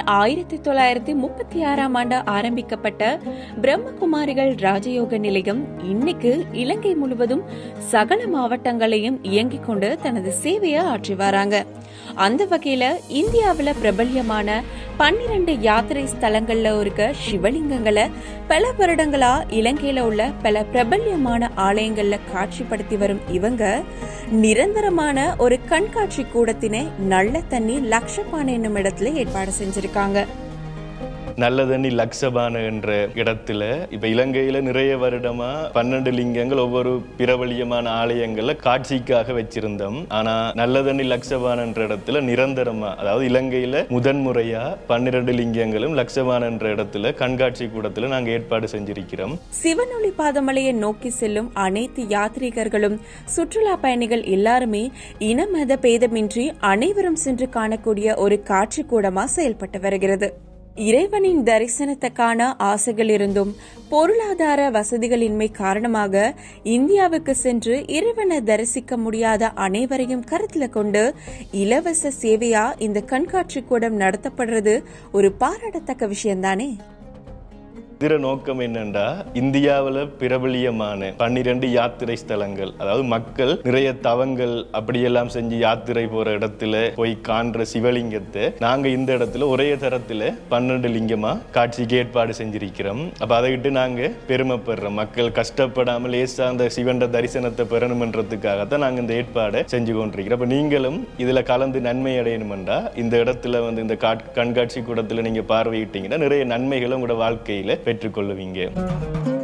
ஆயிரத்தி தொள்ளாயிரத்தி முப்பத்தி ஆறாம் ஆண்டு ஆரம்பிக்கப்பட்ட பிரம்மகுமாரிகள் ராஜயோக நிலையம் இன்னைக்கு இலங்கை முழுவதும் சகல மாவட்டங்களையும் இயங்கிக் கொண்டு தனது சேவையை ஆற்றி வராங்க அந்த வகையில இந்தியாவுல பிரபல்யமான பன்னிரண்டு யாத்திரை ஸ்தலங்கள்ல இருக்க சிவலிங்கங்களை பல வருடங்களா இலங்கையில உள்ள பல பிரபல்யமான ஆலயங்கள்ல காட்சிப்படுத்தி வரும் இவங்க நிரந்தரமான ஒரு கண்காட்சி கூடத்தினை நல்ல தண்ணி லக்ஷபான என்னும் இடத்துல ஏற்பாடு செஞ்சிருக்காங்க நல்லதண்ணி லக்ஷபான என்ற இடத்துல இப்ப இலங்கையில நிறைய வருடமா பன்னெண்டு லிங்கங்கள் ஒவ்வொரு பிரபலியமான ஆலயங்கள்ல காட்சிக்காக வச்சிருந்தோம் ஆனா நல்லதண்ணி லக்ஷபான என்ற இடத்துல நிரந்தரமா அதாவது இலங்கையில முதன்முறையா பன்னிரண்டு லிங்கங்களும் லக்ஷபான என்ற இடத்துல கண்காட்சி கூடத்துல நாங்க ஏற்பாடு செஞ்சிருக்கிறோம் சிவனொளி பாதமலையை நோக்கி செல்லும் அனைத்து யாத்ரீகர்களும் சுற்றுலா பயணிகள் எல்லாருமே இன மத பேதமின்றி அனைவரும் சென்று காணக்கூடிய ஒரு காட்சி கூடமா செயல்பட்டு வருகிறது இறைவனின் தரிசனத்தை காண ஆசைகள் இருந்தும் பொருளாதார வசதிகளின்மை காரணமாக இந்தியாவுக்கு சென்று இறைவனை தரிசிக்க முடியாத அனைவரையும் கருத்துல கொண்டு இலவச சேவையா இந்த கண்காட்சி கூடம் நடத்தப்படுறது ஒரு பாராட்டத்தக்க விஷயம்தானே இதர நோக்கம் என்னண்டா இந்தியாவில் பிரபலியமான பன்னிரண்டு யாத்திரை ஸ்தலங்கள் அதாவது மக்கள் நிறைய தவங்கள் அப்படியெல்லாம் செஞ்சு யாத்திரை போற இடத்துல போய் காண்ற சிவலிங்கத்தை நாங்க இந்த இடத்துல ஒரே தரத்துல பன்னெண்டு லிங்கமா காட்சிக்கு ஏற்பாடு செஞ்சிருக்கிறோம் அப்ப அதை விட்டு நாங்க பெருமைப்படுறோம் மக்கள் கஷ்டப்படாமல் லேசா அந்த சிவண்ட தரிசனத்தை பெறணும்ன்றதுக்காகத்தான் நாங்க இந்த ஏற்பாடை செஞ்சு கொண்டிருக்கிறோம் அப்ப நீங்களும் இதுல கலந்து நன்மை அடையணுமெண்டா இந்த இடத்துல வந்து இந்த காட்- கண்காட்சி கூடத்துல நீங்க பார்வையிட்டீங்கன்னா நிறைய நன்மைகளை உங்களோட வாழ்க்கையில பெற்றுக்கொள்ளுவீங்க